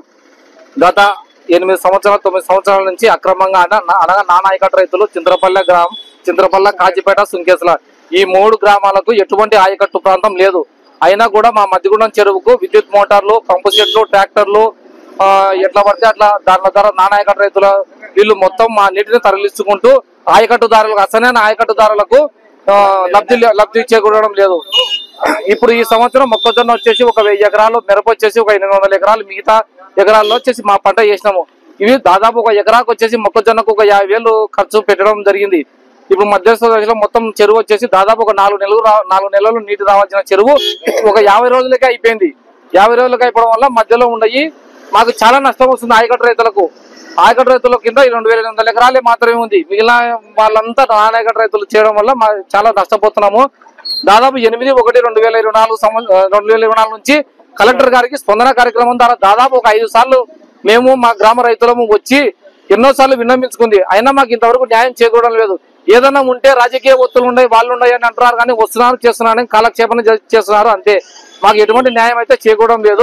గత ఎనిమిది సంవత్సరాలు తొమ్మిది సంవత్సరాల నుంచి అక్రమంగా అన- అనగా నానాయకట రైతులు చింతరపల్లె గ్రామం చింతరపల్లె కాజీపేట సుంకేసుల ఈ మూడు గ్రామాలకు ఎటువంటి ఆయకట్టు ప్రాంతం లేదు అయినా కూడా మా మధ్యగుండం చెరువుకు విద్యుత్ మోటార్లు పంపు సెట్లు ట్రాక్టర్లు ఆ, ఎట్లా పడితే అట్లా దాని ద్వారా నానాయకట్టు రైతుల వీళ్ళు మొత్తం మా నీటిని తరలించుకుంటూ ఆయకట్టుదారులకు అసలైన ఆయకట్టుదారులకు ఆ, లబ్ధి లబ్ధి చేకూరడం లేదు ఇప్పుడు ఈ సంవత్సరం మొక్కజొన్న వచ్చేసి ఒక వెయ్యి ఎకరాలు మిరప వచ్చేసి ఒక ఎనిమిది వందల ఎకరాలు మిగతా ఎకరాల్లో వచ్చేసి మా పంట చేసినాము ఇవి దాదాపు ఒక ఎకరాకు వచ్చేసి మొక్కజొన్నకు ఒక యాభై వేలు ఖర్చు పెట్టడం జరిగింది ఇప్పుడు మధ్యస్థ దశలో మొత్తం చెరువు వచ్చేసి దాదాపు ఒక నాలుగు నెలలు రా- నాలుగు నెలలు నీటి రావాల్సిన చెరువు ఒక యాభై రోజులకే అయిపోయింది యాభై రోజులకి అయిపోవడం వల్ల మధ్యలో ఉండయి మాకు చాలా నష్టం వస్తుంది ఆయకట్టు రైతులకు ఆయకట్టు రైతుల కింద ఈ రెండు వేల ఎనిమిది వందల ఎకరాలే మాత్రమే ఉంది మిగిలిన వాళ్ళంతా నానాయకట్టు రైతులు చేయడం వల్ల మా చాలా నష్టపోతున్నాము దాదాపు ఎనిమిది ఒకటి రెండు వేల ఇరవై నాలుగు సంవత్సరం రెండు వేల ఇరవై నాలుగు నుంచి కలెక్టర్ గారికి స్పందన కార్యక్రమం ద్వారా దాదాపు ఒక ఐదు సార్లు మేము మా గ్రామ రైతులము వచ్చి ఎన్నోసార్లు విన్నవించుకుంది అయినా మాకు ఇంతవరకు న్యాయం చేకూడడం లేదు ఏదైనా ఉంటే రాజకీయ ఒత్తులు ఉన్నాయి వాళ్ళు ఉన్నాయి అని అంటున్నారు కానీ వస్తున్నారు చేస్తున్నారు అని కాలక్షేపణ చే- చేస్తున్నారు అంతే మాకు ఎటువంటి న్యాయం అయితే చేకూడడం లేదు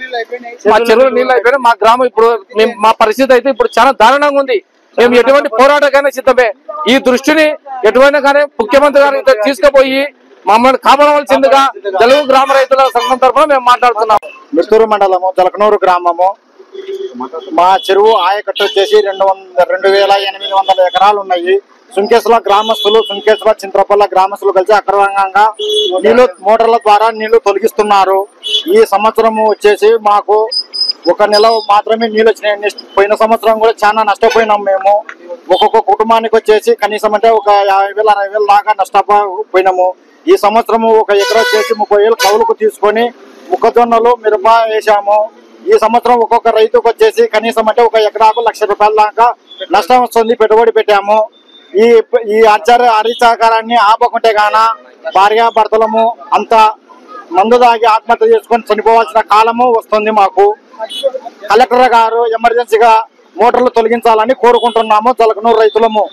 మా చెరువులు నీళ్ళు అయిపోయినాయి మా గ్రామం ఇప్పుడు మేము- మా పరిస్థితి అయితే ఇప్పుడు చాలా దారుణంగా ఉంది మేము ఎటువంటి పోరాటకైనా సిద్ధమే ఈ దృష్టిని ఎటువంటి కానీ ముఖ్యమంత్రి గారు ఇద్దరు తీసుకుపోయి మమ్మల్ని కాపాడవలసిందిగా తెలుగు గ్రామ రైతుల సంఘం తరఫున మేము మాట్లాడుతున్నాం మిస్తూరు మండలము జలకనూరు గ్రామము మా చెరువు ఆయకట్టు వచ్చేసి రెండు వంద రెండు వేల ఎనిమిది వందల ఎకరాలు ఉన్నాయి సుంకేసుల గ్రామస్తులు సుంకేసుల చింత్రపల్ల గ్రామస్తులు కలిసి అక్రమంగా నీళ్లు మోటార్ల ద్వారా నీళ్లు తొలగిస్తున్నారు ఈ సంవత్సరం వచ్చేసి మాకు ఒక నెల మాత్రమే నీళ్ళు వచ్చినాయి నెక్స్ట్ పోయిన సంవత్సరం కూడా చాలా నష్టపోయినాం మేము ఒక్కొక్క కుటుంబానికి వచ్చేసి కనీసం అంటే ఒక యాభై వేల అరవై వేల దాకా నష్టపోయినాము ఈ సంవత్సరము ఒక ఎకరా వచ్చేసి ముప్పై వేలు కౌలుకు తీసుకొని మొక్కజొన్నలు మిరప వేసాము ఈ సంవత్సరం ఒక్కొక్క రైతుకు వచ్చేసి కనీసం అంటే ఒక ఎకరాకు లక్ష రూపాయల దాకా నష్టం వస్తుంది పెట్టుబడి పెట్టాము ఈ ఈ ఆచార హరిసహకారాన్ని ఆపకుంటే గాన భార్య భర్తలము అంతా మందు తాగి ఆత్మహత్య చేసుకొని చనిపోవాల్సిన కాలము వస్తుంది మాకు కలెక్టర్ గారు ఎమర్జెన్సీగా మోటార్లు తొలగించాలని కోరుకుంటున్నాము జలకనూరు రైతులము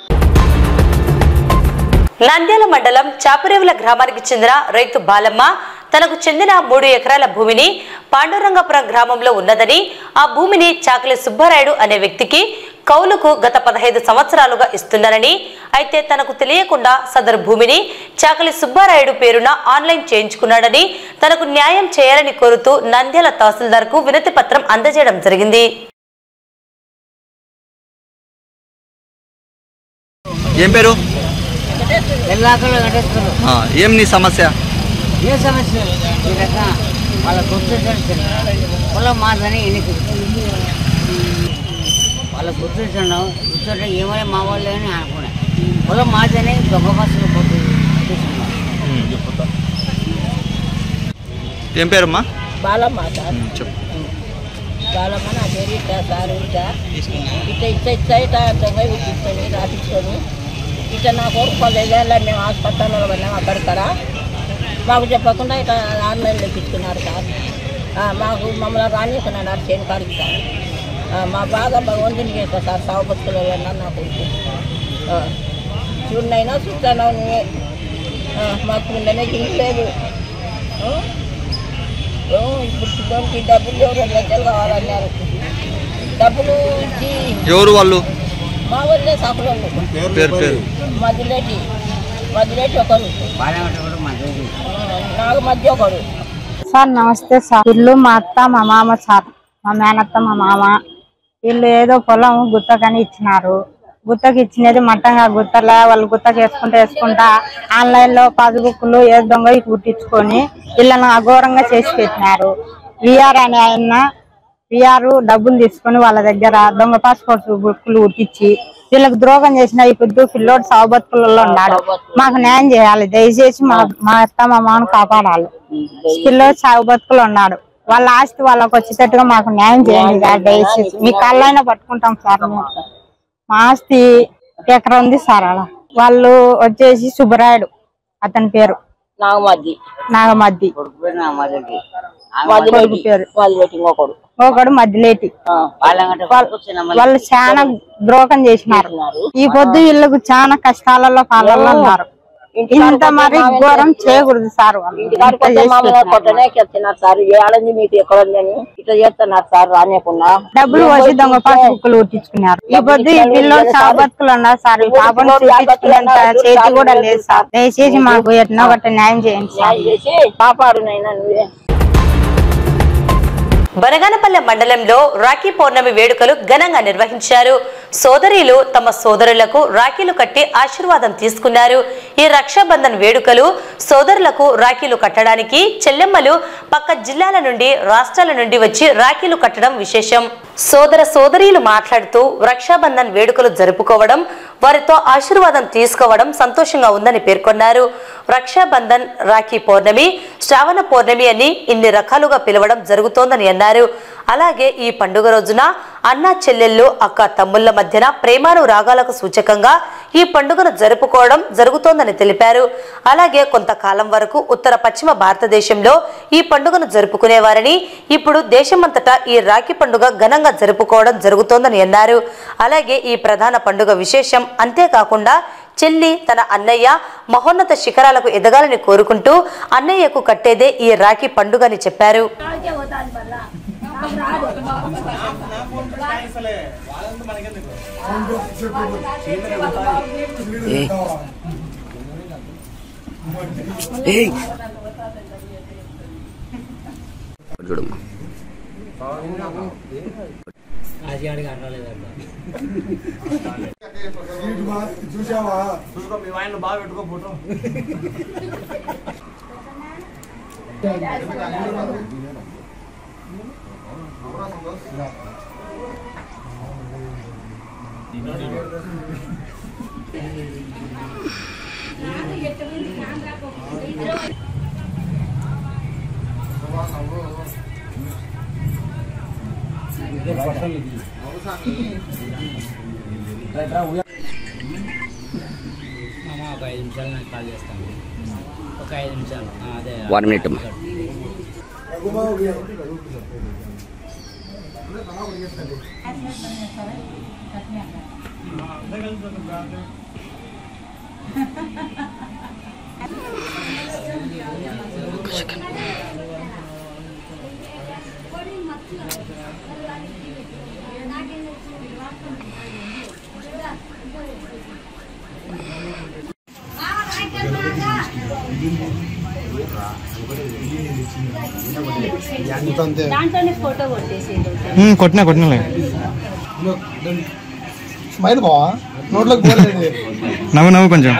నంద్యాల మండలం చాపరేవుల గ్రామానికి చెందిన రైతు బాలమ్మ తనకు చెందిన మూడు ఎకరాల భూమిని పాండురంగపురం గ్రామంలో ఉన్నదని ఆ భూమిని చాకలి సుబ్బారాయుడు అనే వ్యక్తికి కౌలుకు గత పదహైదు సంవత్సరాలుగా ఇస్తున్నారని అయితే తనకు తెలియకుండా సదరు భూమిని చాకలి సుబ్బారాయుడు పేరున ఆన్లైన్ చేయించుకున్నాడని తనకు న్యాయం చేయాలని కోరుతూ నంద్యాల తహసీల్దార్కు వినతి పత్రం అందజేయడం జరిగింది ఏం పేరు ఎల్లాకలు వెంకటేశ్వరులు ఆ, ఏం నీ సమస్య ఏ సమస్య ఈ రకంగా వాళ్ళ గుర్తించండి పొలం మాదని ఎన్నిక వాళ్ళ గుర్తించడం కూర్చోంటే ఏమైనా మా వాళ్ళే అని అనుకున్నా పొలం మాదని దొంగ బస్సులు పోతుంది ఏం పేరమ్మా బాలమ్మ సార్ చెప్పు బాలమ్మ నా పేరు ఇట్లా సార్ ఇట్లా ఇట్లా ఇట్లా ఇట్లా ఇట్లా దొంగ విట్టించుకొని రాపించుకొని ఇట్లా నా కొడుకు పదిహేళ్ళ మేము హాస్పిటల్లో పడినాం అక్కడిక్కడ మాకు చెప్పకుండా ఇట్లా ఆన్లైన్ తెప్పించుకున్నారు సార్ ఆ, మాకు మమ్మల్ని రానిస్తున్నారు చేను కాడికి సార్ ఆ, మా బాధ భగవంతునికి చేస్తా సార్ సాగు బతుకులు వెళ్ళినా నా కొడుకు ఆ, చూడనైనా చూస్తాను నువ్వే ఆ, మాకు ఉండనే ఇల్లు లేదు ఆ? ఓ, ఇప్పుడు చూడడానికి డబ్బులు లేవు, రెండు లక్షలు కావాలన్నారు డబ్బులు ఇచ్చి ఎవరు వాళ్ళు మా ఊళ్ళే సఫలం పేరు పేరు మధ్యలేటి మధ్యలేటి ఒకరు నాకు మధ్య ఒకరు సార్ నమస్తే సార్ ఇల్లు మా అత్త మా మామ సార్ మా మేనత్త మా మామ వీళ్ళు ఏదో పొలం గుత్తకని ఇచ్చినారు గుత్తకి ఇచ్చినది మట్టంగా గుత్తలే వాళ్ళు గుత్తకి వేసుకుంటా వేసుకుంటా ఆన్లైన్ లో పాస్బుక్లు ఏ దొంగ ఇటు కుట్టించుకొని వీళ్ళని అఘోరంగా చేసి పెట్టినారు విఆర్ అనే ఆయన విఆర్ డబ్బులు తీసుకొని వాళ్ళ దగ్గర దొంగ పాస్పోర్ట్ బుక్లు కుట్టించి వీళ్ళకి ద్రోహం చేసిన ఈ పొద్దు పిల్లోడు సాగు బతుకులలో ఉన్నాడు మాకు న్యాయం చేయాలి దయచేసి మా మా అత్త మా మామను కాపాడాలి పిల్లోడు సాగు బతుకులు ఉన్నాడు వాళ్ళ ఆస్తి వాళ్ళకి వచ్చేటట్టుగా మాకు న్యాయం చేయండి సార్ దయచేసి మీ కళ్ళైనా పట్టుకుంటాం సార్ మేము మా ఆస్తి ఎకరం ఉంది సార్ అలా వాళ్ళు వచ్చేసి సుబ్బరాయుడు అతని పేరు నాగమద్ది నాగమద్ది కొడుకు పేరు మధ్యలేటి ఇంకొకడు ఒకడు మధ్యలేటి వాళ్ళ- వాళ్ళు చాలా ద్రోహం చేసినారు ఈ పొద్దు వీళ్ళకు చాలా కష్టాలలో పాలల్లో ఉన్నారు ఇంత మరి ఘోరం చేయకూడదు సార్ వాళ్ళు ఇంటికాడికి ఇంత వస్తే చేసి మమ్మల్ని పెట్టినారు. కొట్టనే చెప్తున్నారు సార్ ఏడంది మీకు ఎక్కడ ఉందని ఇట్లా చేస్తున్నారు సార్ రానియకుండా డబ్బులు వచ్చి దొంగ పాస్బుక్లు కుట్టించుకున్నారు ఈ పొద్దు ఈ పిల్లలు సాబత్తులు ఉన్నారు సార్ ఈ పాపను చూపించుకునేంత చేతి కూడా లేదు సార్ దయచేసి మాకు ఎట్నో ఒకటి న్యాయం చేయండి సార్ చేసి కాపాడు నైనా నువ్వే బనగానపల్లె మండలంలో రాఖీ పౌర్ణమి వేడుకలు ఘనంగా నిర్వహించారు సోదరీలు తమ సోదరులకు రాఖీలు కట్టి ఆశీర్వాదం తీసుకున్నారు ఈ రక్షాబంధన్ వేడుకలు సోదరులకు రాఖీలు కట్టడానికి చెల్లెమ్మలు పక్క జిల్లాల నుండి రాష్ట్రాల నుండి వచ్చి రాఖీలు కట్టడం విశేషం సోదర సోదరీలు మాట్లాడుతూ రక్షాబంధన్ వేడుకలు జరుపుకోవడం వారితో ఆశీర్వాదం తీసుకోవడం సంతోషంగా ఉందని పేర్కొన్నారు రక్షాబంధన్ రాఖీ పౌర్ణమి శ్రావణ పౌర్ణమి అని ఇన్ని రకాలుగా పిలవడం జరుగుతోందని అన్నారు అలాగే ఈ పండుగ రోజున అన్న చెల్లెళ్ళు అక్క తమ్ముళ్ల మధ్యన ప్రేమాను రాగాలకు సూచకంగా ఈ పండుగను జరుపుకోవడం జరుగుతోందని తెలిపారు అలాగే కొంతకాలం వరకు ఉత్తర పశ్చిమ భారతదేశంలో ఈ పండుగను జరుపుకునేవారని ఇప్పుడు దేశమంతటా ఈ రాఖీ పండుగ ఘనంగా జరుపుకోవడం జరుగుతోందని అన్నారు అలాగే ఈ ప్రధాన పండుగ విశేషం అంతేకాకుండా చెల్లి తన అన్నయ్య మహోన్నత శిఖరాలకు ఎదగాలని కోరుకుంటూ అన్నయ్యకు కట్టేదే ఈ రాఖీ పండుగని చెప్పారు చూసావా చూసుకో మీ ఆయన బాగా పెట్టుకో ఫోటో ఒక ఐదు నిమిషాలు నాకు కాల్ చేస్తాను ఒక ఐదు నిమిషాలు ఆ, అదే వన్ మినిట్ అమ్మా దాంట్లోనే ఫోటో కొట్టేసి కొట్టినా కొట్టినలే స్మైల్ బావా నోట్లోకి పోలేదు నవ్వు నవ్వు కొంచెం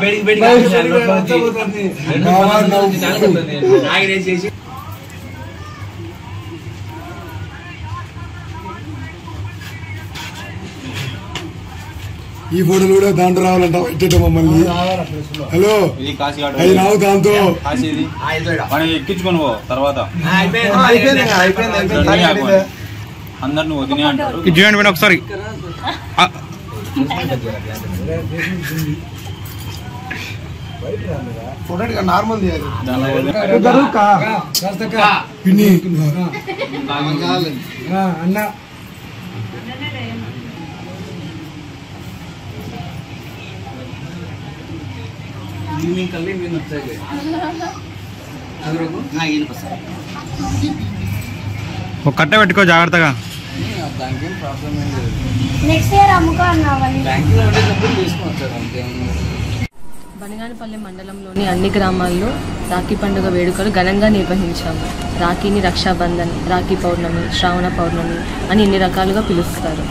ఈ ఫోటోలు కూడా దాంట్లో రావాలంట ఇట్టేట మమ్మల్ని హలో అది రావు దాంతో మనం ఎక్కించుకొని పో తర్వాత అయిపోయింది అయిపోయింది అయిపోయింది అందరు నువ్వు వదిలే అంటారు ఇది చూడండి మేడం ఒకసారి ఆ, ఫోటో నార్మల్ తీయాలి పిన్ని అన్న ఒక కట్ట పెట్టుకో జాగ్రత్తగా దానికి ప్రాబ్లం ఏం లేదు నెక్స్ట్ ఇయర్ అమ్ముకో అన్నావని బ్యాంకులో ఉండేటప్పుడు తీసుకున్నాం సార్ అంతే బనగానపల్లి మండలంలోని అన్ని గ్రామాల్లో రాఖీ పండుగ వేడుకలు ఘనంగా నిర్వహించాము రాఖీని రక్షాబంధన్ రాఖీ పౌర్ణమి శ్రావణ పౌర్ణమి అని ఇన్ని రకాలుగా పిలుస్తారు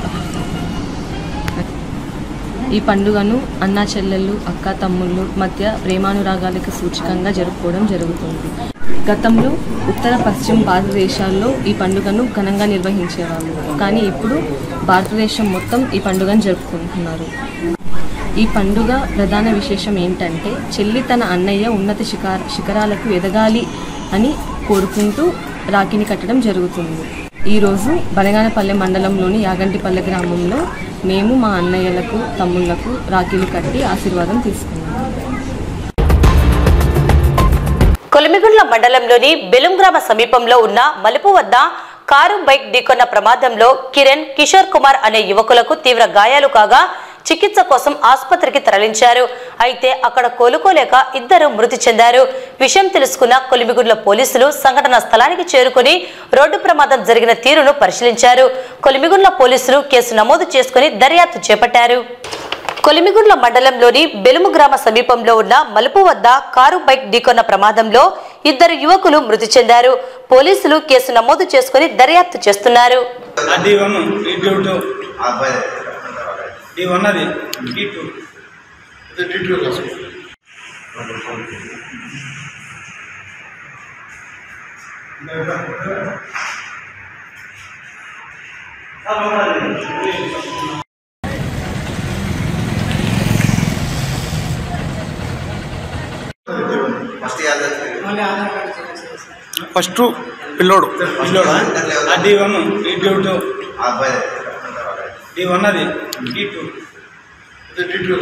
ఈ పండుగను అన్నా చెల్లెళ్ళు అక్క తమ్ముళ్ళు మధ్య ప్రేమానురాగాలకు సూచకంగా జరుపుకోవడం జరుగుతుంది గతంలో ఉత్తర పశ్చిమ భారతదేశాల్లో ఈ పండుగను ఘనంగా నిర్వహించేవాళ్ళు కానీ ఇప్పుడు భారతదేశం మొత్తం ఈ పండుగను జరుపుకుంటున్నారు ఈ పండుగ ప్రధాన విశేషం ఏంటంటే చెల్లి తన అన్నయ్య ఉన్నత శిఖర శిఖరాలకు ఎదగాలి అని కోరుకుంటూ రాఖీని కట్టడం జరుగుతుంది ఈరోజు బనగానపల్లె మండలంలోని యాగంటిపల్లె గ్రామంలో మేము మా అన్నయ్యలకు తమ్ముళ్లకు రాఖీలు కట్టి ఆశీర్వాదం తీసుకున్నాము కొలిమిగుండ్ల మండలంలోని బెలుం గ్రామ సమీపంలో ఉన్న మలుపు వద్ద కారు బైక్ ఢీకొన్న ప్రమాదంలో కిరణ్ కిషోర్ కుమార్ అనే యువకులకు తీవ్ర గాయాలు కాగా చికిత్స కోసం ఆసుపత్రికి తరలించారు అయితే అక్కడ కోలుకోలేక ఇద్దరు మృతి చెందారు విషయం తెలుసుకున్న కొలిమిగుండ్ల పోలీసులు సంఘటన స్థలానికి చేరుకుని రోడ్డు ప్రమాదం జరిగిన తీరును పరిశీలించారు కొలిమిగుండ్ల పోలీసులు కేసు నమోదు చేసుకుని దర్యాప్తు చేపట్టారు కొలిమిగుండ్ల మండలంలోని బెలుము గ్రామ సమీపంలో ఉన్న మలుపు వద్ద కారు బైక్ ఢీకొన్న ప్రమాదంలో ఇద్దరు యువకులు మృతి చెందారు పోలీసులు కేసు నమోదు చేసుకుని దర్యాప్తు చేస్తున్నారు D one D two two D one అది D two D two first పిల్లోడు D one D two two D one అది D two D two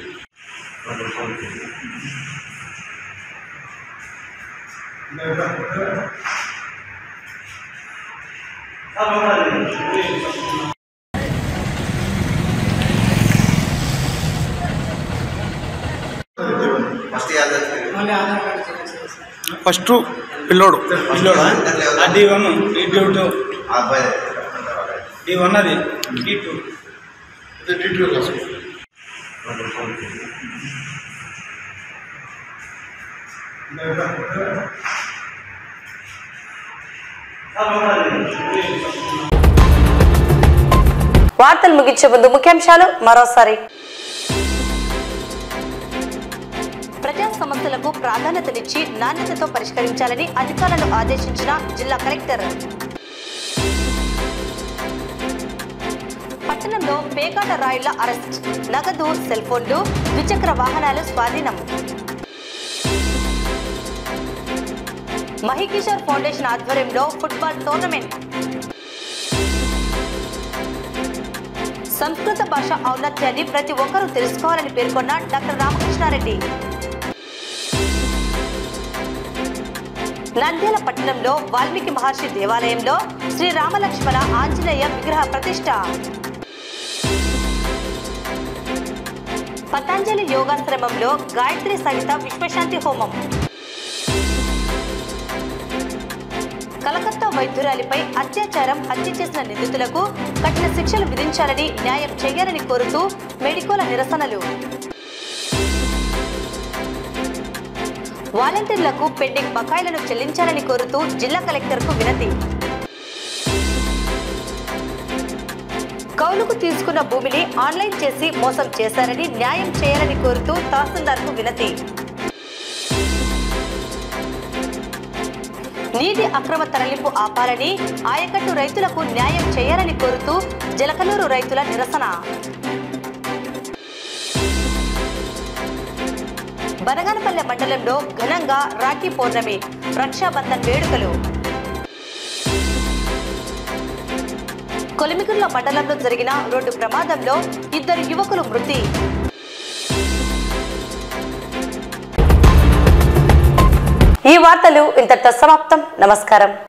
first పిల్లోడు D one D two two D one అది D two D two వార్తలు ముగించే ముందు ముఖ్యాంశాలు మరోసారి ప్రజా సమస్యలకు ప్రాధాన్యతనిచ్చి నాణ్యతతో పరిష్కరించాలని అధికారులను ఆదేశించిన జిల్లా కలెక్టర్ పట్టణంలో పేకాట రాయుళ్ల అరెస్ట్ నగదు సెల్ ఫోన్లు ద్విచక్ర వాహనాలు స్వాధీనం మహికిషోర్ ఫౌండేషన్ ఆధ్వర్యంలో ఫుట్బాల్ టోర్నమెంట్ సంస్కృత భాష ఔన్నత్యాన్ని ప్రతి ఒక్కరూ తెలుసుకోవాలని పేర్కొన్న డాక్టర్ రామకృష్ణారెడ్డి నంద్యాల పట్టణంలో వాల్మీకి మహర్షి దేవాలయంలో శ్రీ రామలక్ష్మణ ఆంజనేయ విగ్రహ ప్రతిష్ట పతంజలి యోగాశ్రమంలో గాయత్రి సహిత విశ్వశాంతి హోమం కలకత్తా వైద్యురాలిపై అత్యాచారం హత్య చేసిన నిందితులకు కఠిన శిక్షలు విధించాలని న్యాయం చేయాలని కోరుతూ మెడికోల నిరసనలు వాలంటీర్లకు పెండింగ్ బకాయిలను చెల్లించాలని కోరుతూ జిల్లా కలెక్టర్కు వినతి కౌలుకు తీసుకున్న భూమిని ఆన్లైన్ చేసి మోసం చేశారని న్యాయం చేయాలని కోరుతూ తహసీల్దార్కు వినతి నీటి అక్రమ తరలింపు ఆపాలని ఆయకట్టు రైతులకు న్యాయం చేయాలని కోరుతూ జలకనూరు రైతుల నిరసన బనగానపల్లె మండలంలో ఘనంగా రాఖీ పౌర్ణమి రక్షాబంధన్ వేడుకలు కొలిమిగుర్ల మండలంలో జరిగిన రోడ్డు ప్రమాదంలో ఇద్దరు యువకులు మృతి ఈ వార్తలు ఇంతటితో సమాప్తం నమస్కారం